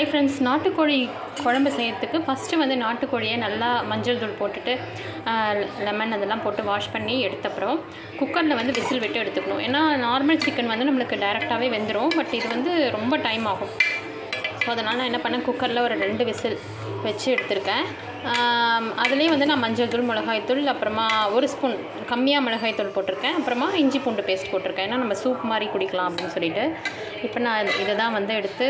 hi friends நாட்டுக்கோழி குழம்பு செய்யறதுக்கு ஃபஸ்ட்டு வந்து நாட்டுக்கோழியை நல்லா மஞ்சள் தூள் போட்டுட்டு லெமன் அதெல்லாம் போட்டு வாஷ் பண்ணி எடுத்தப்புறம் குக்கரில் வந்து விசில் விட்டு எடுத்துக்கணும் ஏன்னா நார்மல் சிக்கன் வந்து நம்மளுக்கு டைரெக்டாகவே வெந்துடும் பட் இது வந்து ரொம்ப டைம் ஆகும் ஸோ அதனால் நான் என்ன பண்ணேன் குக்கரில் ஒரு ரெண்டு விசில் வச்சு எடுத்திருக்கேன் அதுலேயே வந்து நான் மஞ்சள் தூள் மிளகாய்த்தூள் அப்புறமா ஒரு ஸ்பூன் கம்மியாக மிளகாய்த்தூள் போட்டிருக்கேன் அப்புறமா இஞ்சி பூண்டு பேஸ்ட் போட்டிருக்கேன் ஏன்னா நம்ம சூப் மாதிரி குடிக்கலாம் அப்படின்னு சொல்லிட்டு இப்போ நான் இதை தான் வந்து எடுத்து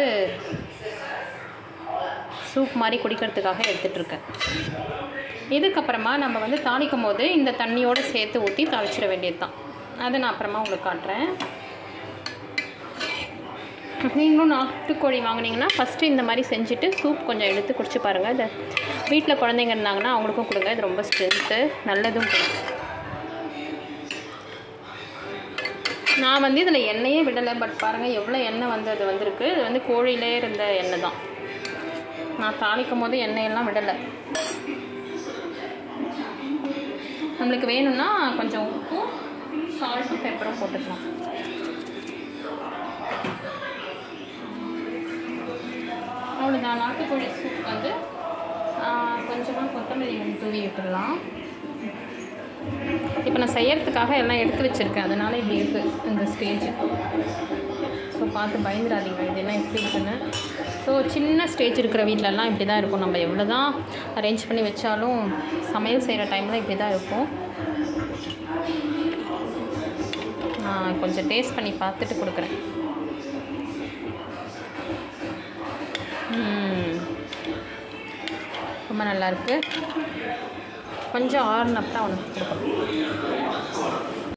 சூப் மாதிரி குடிக்கிறதுக்காக எடுத்துகிட்ருக்கேன் இதுக்கப்புறமா நம்ம வந்து தாளிக்கும் போது இந்த தண்ணியோடு சேர்த்து ஊற்றி தாளிச்சிட வேண்டியது தான் அதை நான் அப்புறமா உங்களுக்கு காட்டுறேன் நீங்களும் நாட்டுக்கோழி வாங்கினீங்கன்னா ஃபஸ்ட்டு இந்த மாதிரி செஞ்சுட்டு சூப் கொஞ்சம் எடுத்து குடிச்சு பாருங்கள் இது வீட்டில் குழந்தைங்க இருந்தாங்கன்னா அவங்களுக்கும் கொடுங்க இது ரொம்ப ஸ்ட்ரென்த்து நல்லதும் கூட நான் வந்து இதில் எண்ணெயே விடலை பட் பாருங்கள் எவ்வளோ எண்ணெய் வந்து அது வந்திருக்கு இது வந்து கோழியிலே இருந்த எண்ணெய் தான் நான் தாளிக்கும் போது எண்ணெயெல்லாம் விடலை நம்மளுக்கு வேணும்னா கொஞ்சம் உப்பும் சால்ட்டும் பெப்பரும் போட்டுக்கலாம் அவ்வளோதான் நாட்டுக்கோழி சூப் வந்து கொஞ்சமாக கொத்தமல்லி வந்து தூவி விட்டுடலாம் இப்போ நான் செய்யறதுக்காக எல்லாம் எடுத்து வச்சுருக்கேன் அதனால் இப்படி இருக்குது இந்த ஸ்டேஜ் ஸோ பார்த்து பயந்துடாதீங்க இதெல்லாம் எப்படி இருக்குன்னு ஸோ சின்ன ஸ்டேஜ் இருக்கிற வீட்டிலலாம் இப்படி தான் இருக்கும் நம்ம எவ்வளோ தான் அரேஞ்ச் பண்ணி வச்சாலும் சமையல் செய்கிற டைமில் இப்படி தான் இருக்கும் நான் கொஞ்சம் டேஸ்ட் பண்ணி பார்த்துட்டு கொடுக்குறேன் ரொம்ப நல்லாயிருக்கு கொஞ்சம் ஆறுனப்போ அவனுக்கு கொடுக்கணும்